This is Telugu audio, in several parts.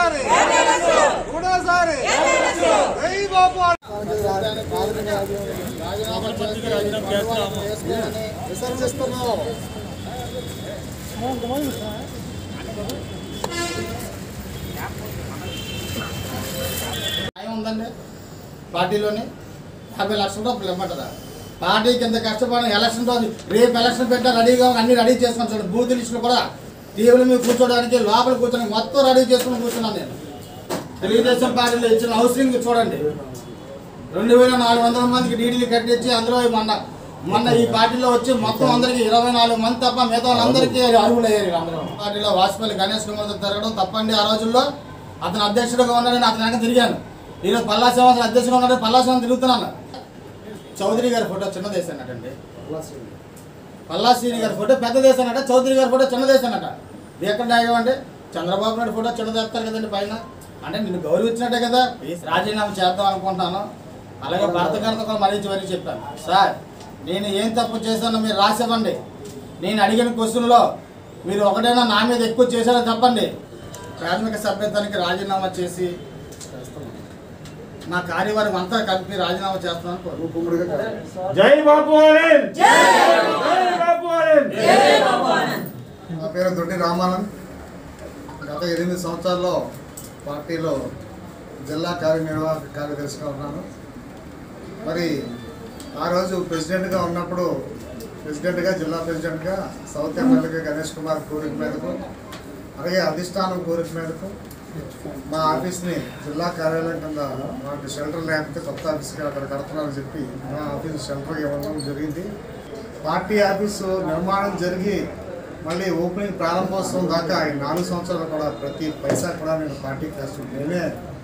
మూడోసారి మూడోసారి జై బాబు విసర్జిస్తున్నాం న్యాయం ఉందండి పార్టీలోని యాభై లక్షల రూపాయలు ఇవ్వమంటారా పార్టీ కింద కష్టపడి ఎలక్షన్ రోజు రేపు ఎలక్షన్ పెట్టా రెడీగా ఉంది, అన్ని రెడీ చేసుకొని చూడండి బూత్ లిస్టులు కూడా టీవీల మీద కూర్చోడానికి లోపల కూర్చొని మొత్తం రెడీ చేసుకుని కూర్చున్నాను నేను తెలుగుదేశం పార్టీలో ఇచ్చిన హౌసింగ్ చూడండి రెండు వేల నాలుగు వందల మందికి డీడీలు కట్టించి అందులో మొన్న మొన్న ఈ పార్టీలో వచ్చి మొత్తం అందరికి ఇరవై నాలుగు మంది తప్ప మిగతా వాళ్ళందరికీ అర్హులు అయ్యారు అందరూ పార్టీలో వాజ్పేయి గణేష్ కుమార్ తో తిరగడం తప్పండి ఆ రోజుల్లో అతను అధ్యక్షుడిగా ఉన్నాడని అతని వెనక తిరిగాను ఈరోజు పల్లా శ్రీనివాసన్ అధ్యక్షుడు ఉన్నాడు పల్లా శ్రీనివాసన్ తిరుగుతున్నాను చౌదరి గారి ఫోటో చిన్న దేశానటండి పల్లా శ్రీని గారి ఫోటో పెద్ద దేశానట చౌదరి గారి ఫోటో చిన్న దేశానట ఇది ఎక్కడ న్యాయం చంద్రబాబు నాయుడు ఫోటో చిన్నది వేస్తారు కదండి పైన అంటే నిన్ను గౌరవించినట్టే కదా రాజీనామా చేద్దాం అనుకుంటాను అలాగే భర్త కనుక కూడా మరీ మరీ చెప్పాను సార్ నేను ఏం తప్పు చేశానో మీరు రాసివ్వండి నేను అడిగిన క్వశ్చన్లో మీరు ఒకటైనా నా మీద ఎక్కువ చేశారో చెప్పండి ప్రాథమిక సభ్యత్వానికి రాజీనామా చేసి నా కార్యవర్గం అంతా కలిపి రాజీనామా చేస్తున్నాను కోరుకుంటున్నాను. జై బాబు ఆనంద్ జై బాబు ఆనంద్ నా పేరు దొడ్డి రామానంద్ గత ఎనిమిది సంవత్సరాల్లో పార్టీలో జిల్లా కార్యనిర్వాహక కార్యదర్శిగా ఉన్నాను మరి ఆ రోజు ప్రెసిడెంట్గా ఉన్నప్పుడు ప్రెసిడెంట్గా జిల్లా ప్రెసిడెంట్గా సౌత్ ఎమ్మెల్యేగా గణేష్ కుమార్ కోరిక మేరకు అలాగే అధిష్టానం కోరిక మేరకు మా ఆఫీస్ని జిల్లా కార్యాలయం కింద మాకు షెల్టర్ లేకపోతే కొత్త ఆఫీస్కి అక్కడ కడుతున్నారని చెప్పి మా ఆఫీస్ షెల్టర్ ఇవ్వడం జరిగింది పార్టీ ఆఫీసు నిర్మాణం జరిగి మళ్ళీ ఓపెనింగ్ ప్రారంభోత్సవం దాకా ఈ నాలుగు సంవత్సరాలు కూడా ప్రతి పైసా కూడా నేను పార్టీ ఖర్చు నేనే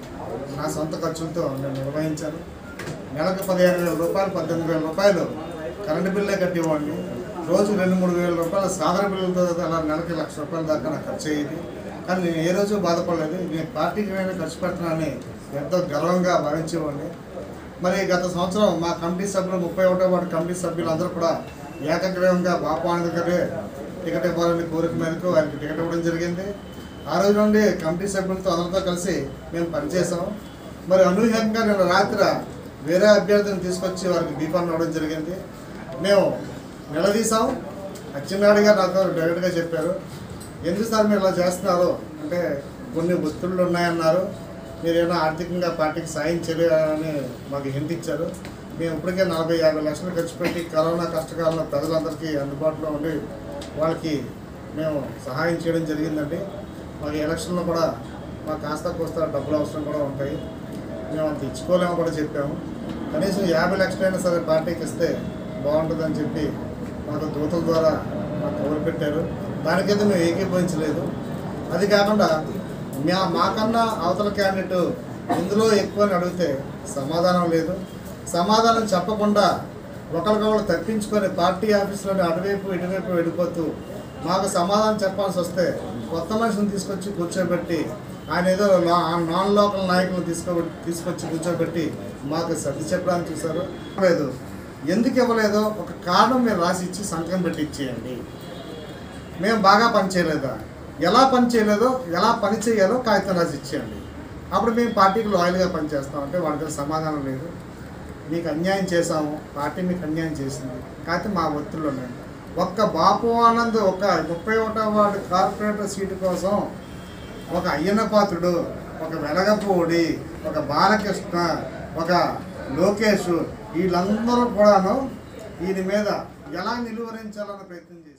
నా సొంత ఖర్చులతో నేను నిర్వహించాను నెలకు పదిహేను వేల రూపాయలు పద్దెనిమిది వేల రూపాయలు కరెంటు బిల్లే కట్టేవాడిని రోజు రెండు మూడు వేల రూపాయల సాధారణ బిల్లులతో అలా నెలకి లక్ష రూపాయల దాకా నాకు ఖర్చు అయ్యేది కానీ నేను ఏ రోజు బాధపడలేదు నేను పార్టీకి నేను ఖర్చు పెడుతున్నానని ఎంతో గర్వంగా భావించేవాడిని మరి గత సంవత్సరం మా కమిటీ సభ్యులు ముప్పై ఒకటో వార్డు కమిటీ సభ్యులు అందరూ కూడా ఏకగ్రీవంగా బాపాని దగ్గరే టికెట్ ఇవ్వాలని కోరిక మేరకు ఆయనకి టికెట్ ఇవ్వడం జరిగింది ఆ రోజు నుండి కమిటీ సభ్యులతో అందరితో కలిసి మేము పనిచేసాం మరి అనూహ్యంగా నిన్న రాత్రి వేరే అభ్యర్థిని తీసుకొచ్చి వారికి బీఫామ్ ఇవ్వడం జరిగింది మేము నిలదీసాం అచ్చెన్నాయుడు గారు నాతో డైరెక్ట్గా చెప్పారు ఎందుకు సార్ మీరు ఇలా చేస్తున్నారు అంటే కొన్ని ఒత్తిళ్ళు ఉన్నాయన్నారు మీరు ఏమైనా ఆర్థికంగా పార్టీకి సాయం చేయాలని మాకు హింట్ ఇచ్చారు మేము ఇప్పటికే నలభై యాభై లక్షలు ఖర్చు పెట్టి కరోనా కష్టకాలంలో ప్రజలందరికీ అందుబాటులో ఉండి వాళ్ళకి మేము సహాయం చేయడం జరిగిందండి మాకు ఎలక్షన్లో కూడా మాకు కాస్త కోస్త డబ్బులు అవసరం కూడా ఉంటాయి మేము అంత ఇచ్చుకోలేము కూడా చెప్పాము కనీసం యాభై లక్షలైనా సరే పార్టీకి ఇస్తే బాగుంటుందని చెప్పి మాకు దూతల ద్వారా మాకు కబురు పెట్టారు దానికైతే మేము ఏకీభవించలేదు అది కాకుండా మా మాకన్నా అవతల క్యాండిడేట్ ఇందులో ఎక్కువ అని అడిగితే సమాధానం లేదు సమాధానం చెప్పకుండా ఒకరికొకరు తప్పించుకొని పార్టీ ఆఫీసులోని అటువైపు ఇటువైపు వెళ్ళిపోతూ మాకు సమాధానం చెప్పాల్సి వస్తే కొత్త మనిషిని తీసుకొచ్చి కూర్చోబెట్టి ఆయన ఏదో లా- నాన్ లోకల్ నాయకులను తీసుకో తీసుకొచ్చి కూర్చోబెట్టి మాకు సర్ది చెప్పడానికి చూశారు లేదు ఎందుకు ఇవ్వలేదో ఒక కారణం మీరు రాసి ఇచ్చి సంతకం పెట్టి ఇచ్చేయండి మేము బాగా పని చేయలేదా ఎలా పని చేయలేదో ఎలా పని చేయాలో కాగితం రాసి ఇచ్చేయండి అప్పుడు మేము పార్టీకి లాయల్గా పనిచేస్తాం అంటే వాళ్ళ దగ్గర సమాధానం లేదు మీకు అన్యాయం చేశాము పార్టీ మీకు అన్యాయం చేసింది కాకపోతే మా ఒత్తిళ్ళు ఉన్నాయి ఒక్క బాపు ఆనంద్ ఒక ముప్పై ఒకటో వార్డు కార్పొరేటర్ సీటు కోసం ఒక అయ్యన్న పాత్రుడు ఒక వెలగపూడి ఒక బాలకృష్ణ ఒక లోకేష్ వీళ్ళందరూ కూడాను వీరి మీద ఎలా నిలువరించాలన్న ప్రయత్నం చేశారు